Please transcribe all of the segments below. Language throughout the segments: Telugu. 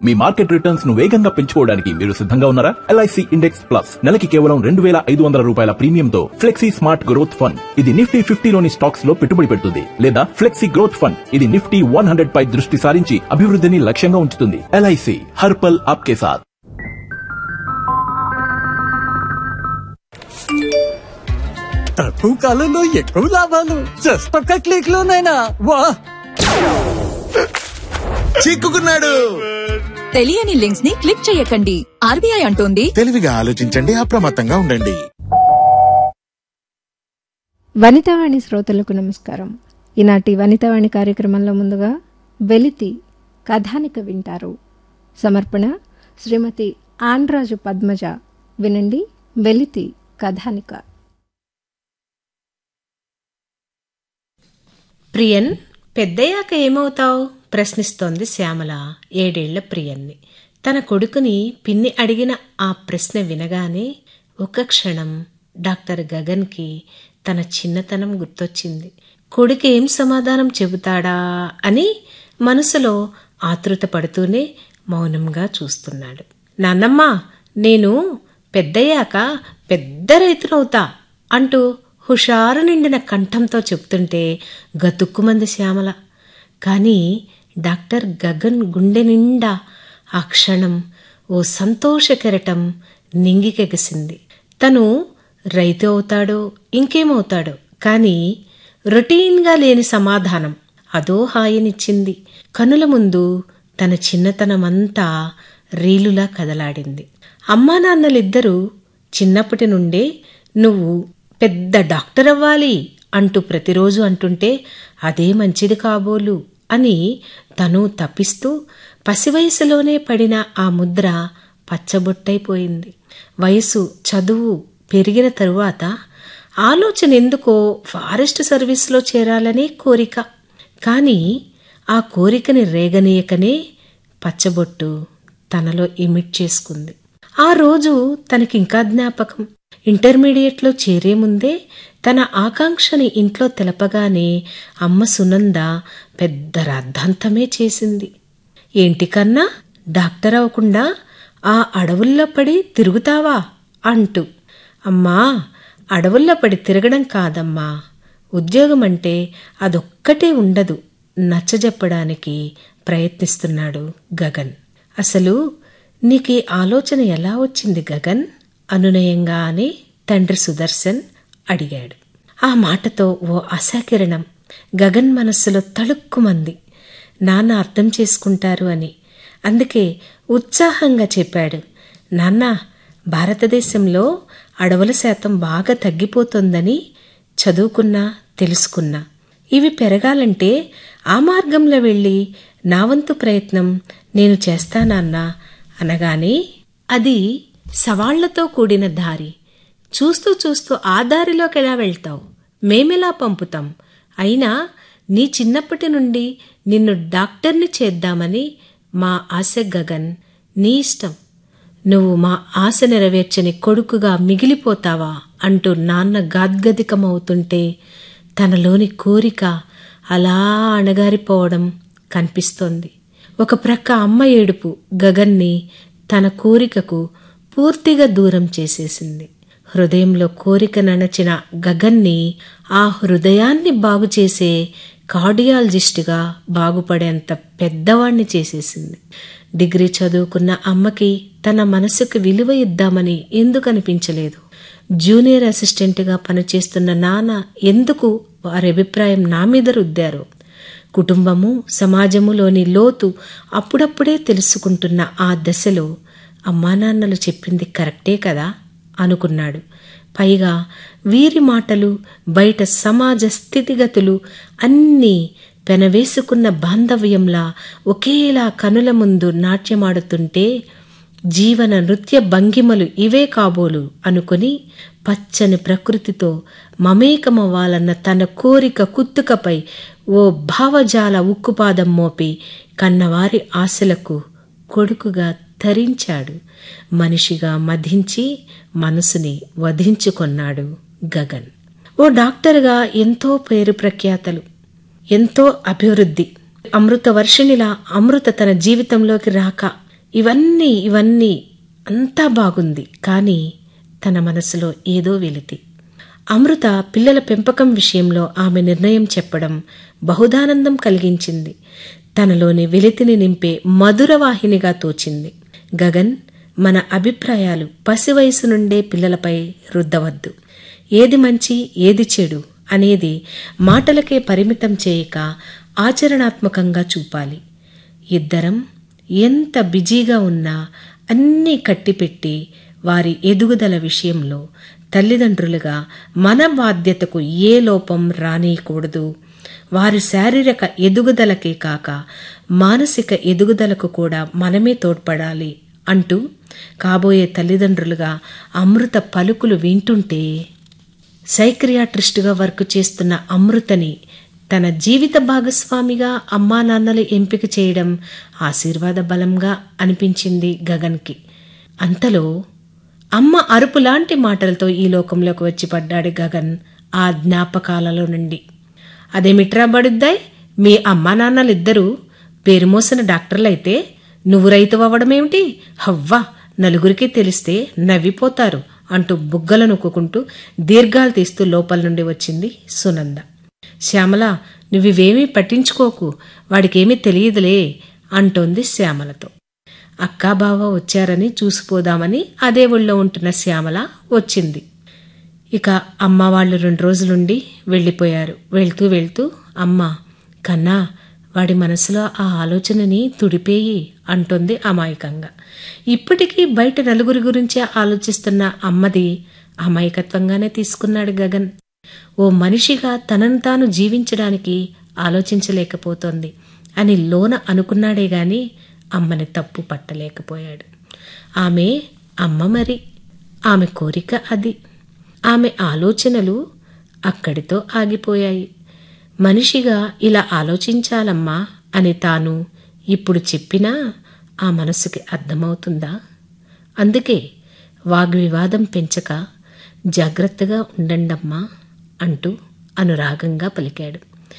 మీ మార్కెట్ రిటర్న్స్ ను వేగంగా పెంచుకోవడానికి మీరు సిద్ధంగా ఉన్నారా ఎల్ఐసి ఇండెక్స్ ప్లస్ నెలకి కేవలం రెండు వేల ఐదు వందల రూపాయల ప్రీమియంతో ఫ్లెక్సీ స్మార్ట్ గ్రోత్ ఫండ్ ఇది నిఫ్టీ ఫిఫ్టీలోని స్టాక్స్ లో పెట్టుబడి పెడుతుంది లేదా ఫ్లెక్సీ గ్రోత్ ఫండ్ ఇది నిఫ్టీ వన్ హండ్రెడ్ పై దృష్టి సారించి అభివృద్ధిని లక్ష్యంగా ఉంచుతుంది ఎల్ఐసి హర్పల్ ఆప్కే సాథ్ తక్కువ కాలంలో ఎక్కువ లాభాలు జస్ట్ ఒక్క క్లిక్ లోనైనా వా చిక్కుకున్నాడు తెలియని లింక్స్ ని క్లిక్ చేయకండి ఆర్బీఐ అంటోంది తెలివిగా ఆలోచించండి అప్రమత్తంగా ఉండండి వనితావాణి శ్రోతలకు నమస్కారం ఈనాటి వనితావాణి కార్యక్రమంలో ముందుగా వెలితి కథానిక వింటారు సమర్పణ శ్రీమతి ఆండ్రాజు పద్మజ వినండి వెలితి కథానిక ప్రియన్ పెద్దయ్యాక ఏమవుతావు ప్రశ్నిస్తోంది శ్యామల ఏడేళ్ల ప్రియన్ని తన కొడుకుని పిన్ని అడిగిన ఆ ప్రశ్న వినగానే ఒక క్షణం డాక్టర్ గగన్కి తన చిన్నతనం గుర్తొచ్చింది కొడుకు ఏం సమాధానం చెబుతాడా అని మనసులో ఆతృత పడుతూనే మౌనంగా చూస్తున్నాడు నాన్నమ్మ నేను పెద్దయ్యాక పెద్ద రైతునవుతా అంటూ హుషారు నిండిన కంఠంతో చెప్తుంటే గతుక్కుమంది శ్యామల కానీ డాక్టర్ గగన్ గుండె నిండా ఆ క్షణం ఓ సంతోష కెరటం నింగికెగసింది తను రైతు అవుతాడో ఇంకేమవుతాడో కానీ రొటీన్గా లేని సమాధానం అదో హాయినిచ్చింది కనుల ముందు తన చిన్నతనమంతా రీలులా కదలాడింది అమ్మా నాన్నలిద్దరూ చిన్నప్పటి నుండే నువ్వు పెద్ద డాక్టర్ అవ్వాలి అంటూ ప్రతిరోజు అంటుంటే అదే మంచిది కాబోలు అని తను తప్పిస్తూ పసివయసులోనే పడిన ఆ ముద్ర పచ్చబొట్టైపోయింది వయసు చదువు పెరిగిన తరువాత ఆలోచన ఎందుకో ఫారెస్ట్ సర్వీస్లో చేరాలనే కోరిక కానీ ఆ కోరికని రేగనీయకనే పచ్చబొట్టు తనలో ఇమిట్ చేసుకుంది ఆ రోజు తనకింకా జ్ఞాపకం ఇంటర్మీడియట్లో చేరే ముందే తన ఆకాంక్షని ఇంట్లో తెలపగానే అమ్మ సునంద పెద్ద రాద్ధాంతమే చేసింది ఏంటి కన్నా డాక్టర్ అవ్వకుండా ఆ అడవుల్లో పడి తిరుగుతావా అంటూ అమ్మా అడవుల్లో పడి తిరగడం కాదమ్మా ఉద్యోగం అంటే అదొక్కటే ఉండదు నచ్చజెప్పడానికి ప్రయత్నిస్తున్నాడు గగన్ అసలు నీకీ ఆలోచన ఎలా వచ్చింది గగన్ అనునయంగా అని తండ్రి సుదర్శన్ అడిగాడు ఆ మాటతో ఓ ఆశాకిరణం గగన్ మనస్సులో తళుక్కుమంది నాన్న అర్థం చేసుకుంటారు అని అందుకే ఉత్సాహంగా చెప్పాడు నాన్న భారతదేశంలో అడవుల శాతం బాగా తగ్గిపోతోందని చదువుకున్నా తెలుసుకున్నా ఇవి పెరగాలంటే ఆ మార్గంలో వెళ్ళి నా వంతు ప్రయత్నం నేను చేస్తానన్నా అనగానే అది సవాళ్లతో కూడిన దారి చూస్తూ చూస్తూ ఆ దారిలోకి ఎలా వెళ్తావు మేమెలా పంపుతాం అయినా నీ చిన్నప్పటి నుండి నిన్ను డాక్టర్ని చేద్దామని మా ఆశ గగన్ నీ ఇష్టం నువ్వు మా ఆశ నెరవేర్చని కొడుకుగా మిగిలిపోతావా అంటూ నాన్న గాద్గదికమవుతుంటే తనలోని కోరిక అలా అణగారిపోవడం కనిపిస్తోంది ఒక ప్రక్క అమ్మ ఏడుపు గగన్ని తన కోరికకు పూర్తిగా దూరం చేసేసింది హృదయంలో కోరిక నడచిన గగన్ని ఆ హృదయాన్ని బాగు చేసే కార్డియాలజిస్టుగా బాగుపడేంత పెద్దవాణ్ణి చేసేసింది డిగ్రీ చదువుకున్న అమ్మకి తన మనసుకు విలువ ఇద్దామని ఎందుకు అనిపించలేదు జూనియర్ అసిస్టెంట్గా పనిచేస్తున్న నాన్న ఎందుకు వారి అభిప్రాయం నా మీద రుద్దారు కుటుంబము సమాజములోని లోతు అప్పుడప్పుడే తెలుసుకుంటున్న ఆ దశలో అమ్మానాన్నలు చెప్పింది కరెక్టే కదా అనుకున్నాడు పైగా వీరి మాటలు బయట సమాజ స్థితిగతులు అన్నీ పెనవేసుకున్న బాంధవ్యంలా ఒకేలా కనుల ముందు నాట్యమాడుతుంటే జీవన నృత్య భంగిమలు ఇవే కాబోలు అనుకుని పచ్చని ప్రకృతితో మమేకమవ్వాలన్న తన కోరిక కుత్తుకపై ఓ భావజాల ఉక్కుపాదం మోపి కన్నవారి ఆశలకు కొడుకుగా ధరించాడు మనిషిగా మధించి మనసుని వధించుకొన్నాడు గగన్ ఓ డాక్టర్గా ఎంతో పేరు ప్రఖ్యాతలు ఎంతో అభివృద్ధి అమృత వర్షిణిలా అమృత తన జీవితంలోకి రాక ఇవన్నీ ఇవన్నీ అంతా బాగుంది కానీ తన మనసులో ఏదో వెలితి అమృత పిల్లల పెంపకం విషయంలో ఆమె నిర్ణయం చెప్పడం బహుదానందం కలిగించింది తనలోని వెలితిని నింపే మధురవాహినిగా తోచింది గగన్ మన అభిప్రాయాలు పసి వయసు నుండే పిల్లలపై రుద్దవద్దు ఏది మంచి ఏది చెడు అనేది మాటలకే పరిమితం చేయక ఆచరణాత్మకంగా చూపాలి ఇద్దరం ఎంత బిజీగా ఉన్నా అన్నీ కట్టిపెట్టి వారి ఎదుగుదల విషయంలో తల్లిదండ్రులుగా మన బాధ్యతకు ఏ లోపం రానియకూడదు వారి శారీరక ఎదుగుదలకే కాక మానసిక ఎదుగుదలకు కూడా మనమే తోడ్పడాలి అంటూ కాబోయే తల్లిదండ్రులుగా అమృత పలుకులు వింటుంటే సైక్రియాట్రిస్టుగా వర్క్ చేస్తున్న అమృతని తన జీవిత భాగస్వామిగా అమ్మా నాన్నలు ఎంపిక చేయడం ఆశీర్వాద బలంగా అనిపించింది గగన్కి అంతలో అమ్మ అరుపులాంటి మాటలతో ఈ లోకంలోకి వచ్చి పడ్డాడు గగన్ ఆ జ్ఞాపకాలలో నుండి అదేమిట్రా బడుద్దాయ్ మీ అమ్మా నాన్నలిద్దరూ పేరు మోసిన డాక్టర్లైతే నువ్వు రైతు అవ్వడమేమిటి హవ్వా నలుగురికి తెలిస్తే నవ్విపోతారు అంటూ బుగ్గలు నొక్కుంటూ దీర్ఘాలు తీస్తూ లోపల నుండి వచ్చింది సునంద శ్యామల నువ్వివేమీ పట్టించుకోకు వాడికేమీ తెలియదులే అంటోంది శ్యామలతో అక్కా బావ వచ్చారని చూసిపోదామని అదే ఊళ్ళో ఉంటున్న శ్యామల వచ్చింది ఇక అమ్మ వాళ్ళు రెండు రోజులుండి వెళ్ళిపోయారు వెళ్తూ వెళ్తూ అమ్మ కన్నా వాడి మనసులో ఆ ఆలోచనని తుడిపేయి అంటోంది అమాయకంగా ఇప్పటికీ బయట నలుగురి గురించే ఆలోచిస్తున్న అమ్మది అమాయకత్వంగానే తీసుకున్నాడు గగన్ ఓ మనిషిగా తనను తాను జీవించడానికి ఆలోచించలేకపోతోంది అని లోన అనుకున్నాడే గాని అమ్మని తప్పు పట్టలేకపోయాడు ఆమె అమ్మ మరి ఆమె కోరిక అది ఆమె ఆలోచనలు అక్కడితో ఆగిపోయాయి మనిషిగా ఇలా ఆలోచించాలమ్మా అని తాను ఇప్పుడు చెప్పినా ఆ మనసుకి అర్థమవుతుందా అందుకే వాగ్వివాదం పెంచక జాగ్రత్తగా ఉండండమ్మా అంటూ అనురాగంగా పలికాడు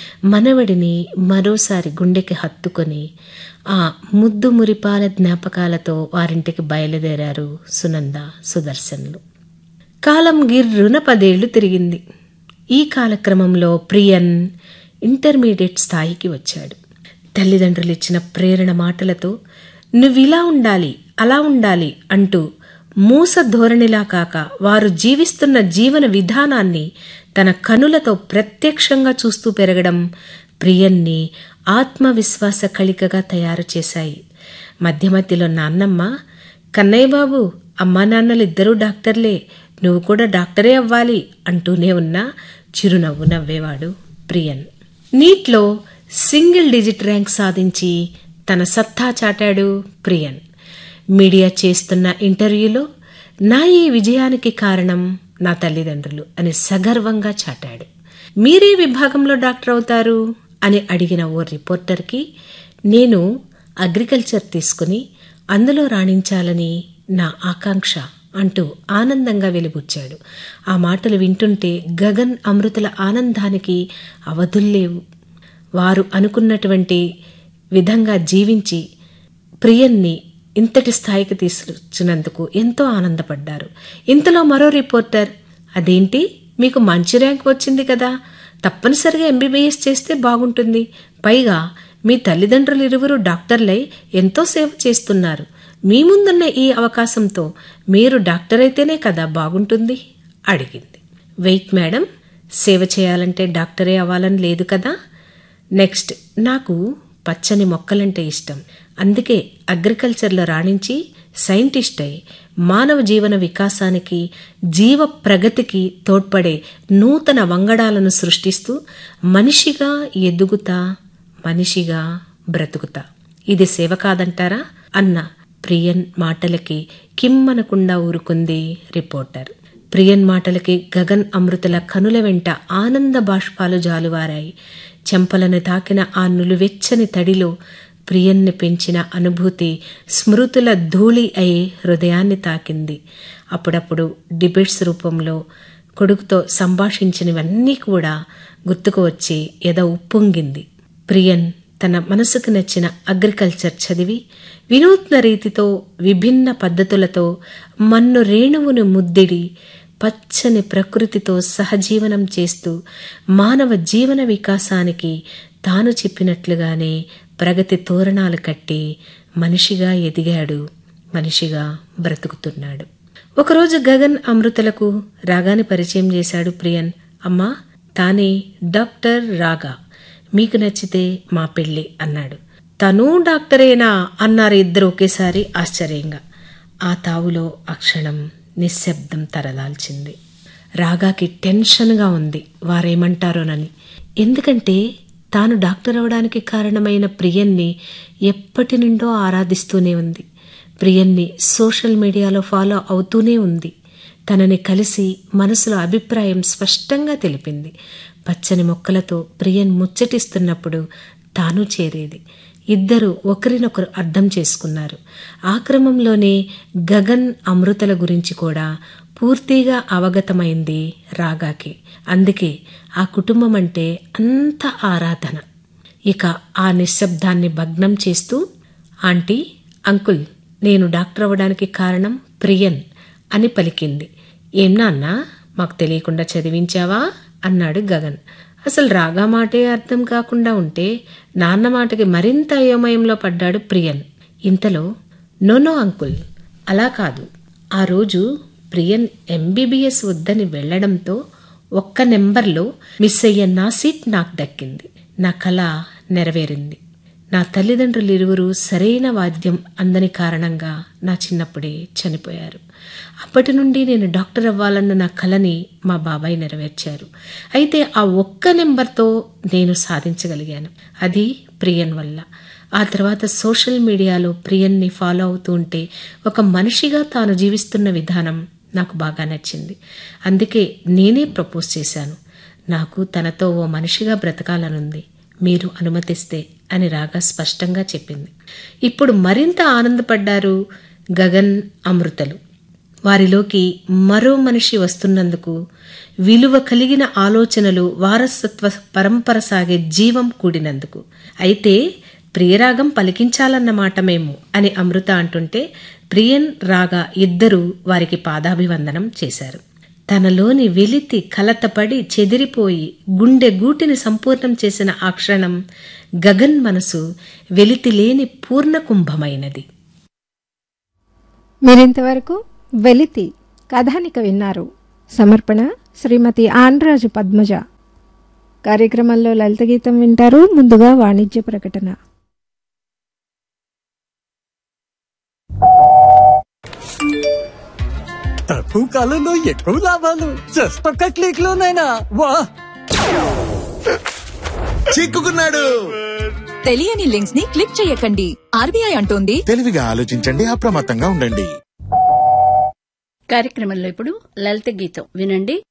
మనవడిని మరోసారి గుండెకి హత్తుకొని ఆ ముద్దు మురిపాల జ్ఞాపకాలతో వారింటికి బయలుదేరారు సునంద సుదర్శన్లు కాలం గిర్రున పదేళ్లు తిరిగింది ఈ కాలక్రమంలో ప్రియన్ ఇంటర్మీడియట్ స్థాయికి వచ్చాడు తల్లిదండ్రులు ఇచ్చిన ప్రేరణ మాటలతో నువ్విలా ఉండాలి అలా ఉండాలి అంటూ మూస ధోరణిలా కాక వారు జీవిస్తున్న జీవన విధానాన్ని తన కనులతో ప్రత్యక్షంగా చూస్తూ పెరగడం ప్రియన్ని ఆత్మవిశ్వాస కళికగా తయారు చేశాయి మధ్య మధ్యలో నాన్నమ్మ కన్నయ్య బాబు అమ్మా నాన్నలిద్దరూ డాక్టర్లే నువ్వు కూడా డాక్టరే అవ్వాలి అంటూనే ఉన్నా చిరునవ్వు నవ్వేవాడు ప్రియన్ నీట్లో సింగిల్ డిజిట్ ర్యాంక్ సాధించి తన సత్తా చాటాడు ప్రియన్ మీడియా చేస్తున్న ఇంటర్వ్యూలో నా ఈ విజయానికి కారణం నా తల్లిదండ్రులు అని సగర్వంగా చాటాడు మీరే విభాగంలో డాక్టర్ అవుతారు అని అడిగిన ఓ రిపోర్టర్కి నేను అగ్రికల్చర్ తీసుకుని అందులో రాణించాలని నా ఆకాంక్ష అంటూ ఆనందంగా వెలిబుచ్చాడు ఆ మాటలు వింటుంటే గగన్ అమృతుల ఆనందానికి అవధుల్లేవు వారు అనుకున్నటువంటి విధంగా జీవించి ప్రియన్ని ఇంతటి స్థాయికి తీసుకొచ్చినందుకు ఎంతో ఆనందపడ్డారు ఇంతలో మరో రిపోర్టర్ అదేంటి మీకు మంచి ర్యాంక్ వచ్చింది కదా తప్పనిసరిగా ఎంబీబీఎస్ చేస్తే బాగుంటుంది పైగా మీ తల్లిదండ్రులు ఇరువురు డాక్టర్లై ఎంతో సేవ చేస్తున్నారు మీ ముందున్న ఈ అవకాశంతో మీరు డాక్టర్ అయితేనే కదా బాగుంటుంది అడిగింది వెయిట్ మేడం సేవ చేయాలంటే డాక్టరే అవ్వాలని లేదు కదా నెక్స్ట్ నాకు పచ్చని మొక్కలంటే ఇష్టం అందుకే అగ్రికల్చర్లో రాణించి సైంటిస్ట్ అయి మానవ జీవన వికాసానికి జీవ ప్రగతికి తోడ్పడే నూతన వంగడాలను సృష్టిస్తూ మనిషిగా ఎదుగుతా మనిషిగా బ్రతుకుతా ఇది సేవ కాదంటారా అన్న ప్రియన్ మాటలకి కిమ్మనకుండా ఊరుకుంది రిపోర్టర్ ప్రియన్ మాటలకి గగన్ అమృతుల కనుల వెంట ఆనంద బాష్పాలు జాలువారాయి చెంపలను తాకిన ఆ నులువెచ్చని తడిలో ప్రియన్ని పెంచిన అనుభూతి స్మృతుల ధూళి అయి హృదయాన్ని తాకింది అప్పుడప్పుడు డిబేట్స్ రూపంలో కొడుకుతో సంభాషించినవన్నీ కూడా గుర్తుకు వచ్చి ఎద ఉప్పొంగింది ప్రియన్ తన మనసుకు నచ్చిన అగ్రికల్చర్ చదివి వినూత్న రీతితో విభిన్న పద్ధతులతో మన్ను రేణువును ముద్దిడి పచ్చని ప్రకృతితో సహజీవనం చేస్తూ మానవ జీవన వికాసానికి తాను చెప్పినట్లుగానే ప్రగతి తోరణాలు కట్టి మనిషిగా ఎదిగాడు మనిషిగా బ్రతుకుతున్నాడు ఒకరోజు గగన్ అమృతలకు రాగాని పరిచయం చేశాడు ప్రియన్ అమ్మా తానే డాక్టర్ రాగా మీకు నచ్చితే మా పెళ్ళి అన్నాడు తను డాక్టరేనా అన్నారు ఇద్దరు ఒకేసారి ఆశ్చర్యంగా ఆ తావులో ఆ క్షణం నిశ్శబ్దం తరలాల్చింది రాగాకి టెన్షన్గా ఉంది వారేమంటారోనని ఎందుకంటే తాను డాక్టర్ అవడానికి కారణమైన ప్రియన్ని ఎప్పటి నుండో ఆరాధిస్తూనే ఉంది ప్రియన్ని సోషల్ మీడియాలో ఫాలో అవుతూనే ఉంది తనని కలిసి మనసులో అభిప్రాయం స్పష్టంగా తెలిపింది పచ్చని మొక్కలతో ప్రియన్ ముచ్చటిస్తున్నప్పుడు తాను చేరేది ఇద్దరు ఒకరినొకరు అర్థం చేసుకున్నారు ఆ క్రమంలోనే గగన్ అమృతల గురించి కూడా పూర్తిగా అవగతమైంది రాగాకి అందుకే ఆ కుటుంబం అంటే అంత ఆరాధన ఇక ఆ నిశ్శబ్దాన్ని భగ్నం చేస్తూ ఆంటీ అంకుల్ నేను డాక్టర్ అవ్వడానికి కారణం ప్రియన్ అని పలికింది ఏం నాన్నా మాకు తెలియకుండా చదివించావా అన్నాడు గగన్ అసలు రాగా మాటే అర్థం కాకుండా ఉంటే నాన్న మాటకి మరింత అయోమయంలో పడ్డాడు ప్రియన్ ఇంతలో నోనో అంకుల్ అలా కాదు ఆ రోజు ప్రియన్ ఎంబీబీఎస్ వద్దని వెళ్లడంతో ఒక్క నెంబర్లో మిస్ అయ్యే నా సీట్ నాకు దక్కింది నా కళ నెరవేరింది నా తల్లిదండ్రులు ఇరువురు సరైన వాద్యం అందని కారణంగా నా చిన్నప్పుడే చనిపోయారు అప్పటి నుండి నేను డాక్టర్ అవ్వాలన్న నా కలని మా బాబాయ్ నెరవేర్చారు అయితే ఆ ఒక్క నెంబర్తో నేను సాధించగలిగాను అది ప్రియన్ వల్ల ఆ తర్వాత సోషల్ మీడియాలో ప్రియన్ని ఫాలో అవుతూ ఉంటే ఒక మనిషిగా తాను జీవిస్తున్న విధానం నాకు బాగా నచ్చింది అందుకే నేనే ప్రపోజ్ చేశాను నాకు తనతో ఓ మనిషిగా బ్రతకాలనుంది మీరు అనుమతిస్తే అని రాగా స్పష్టంగా చెప్పింది ఇప్పుడు మరింత ఆనందపడ్డారు గగన్ అమృతలు వారిలోకి మరో మనిషి వస్తున్నందుకు విలువ కలిగిన ఆలోచనలు వారసత్వ పరంపర సాగే జీవం కూడినందుకు అయితే ప్రియరాగం పలికించాలన్నమాట మేము అని అమృత అంటుంటే ప్రియన్ రాగా ఇద్దరూ వారికి పాదాభివందనం చేశారు తనలోని వెలితి కలతపడి చెదిరిపోయి గుండె గూటిని సంపూర్ణం చేసిన ఆ క్షణం గగన్ మనసు వెలితి లేని పూర్ణకుంభమైనది మీరింతవరకు వెలితి కథానిక విన్నారు సమర్పణ శ్రీమతి ఆండ్రాజు పద్మజ కార్యక్రమంలో లలిత గీతం వింటారు ముందుగా వాణిజ్య ప్రకటన తక్కువ కాలంలో ఎక్కువ లాభాలు జస్ట్ ఒక్క క్లిక్ లోనైనా వా చిక్కుకున్నాడు తెలియని లింక్స్ ని క్లిక్ చేయకండి ఆర్బీఐ అంటోంది తెలివిగా ఆలోచించండి అప్రమత్తంగా ఉండండి కార్యక్రమంలో ఇప్పుడు లలిత గీతం వినండి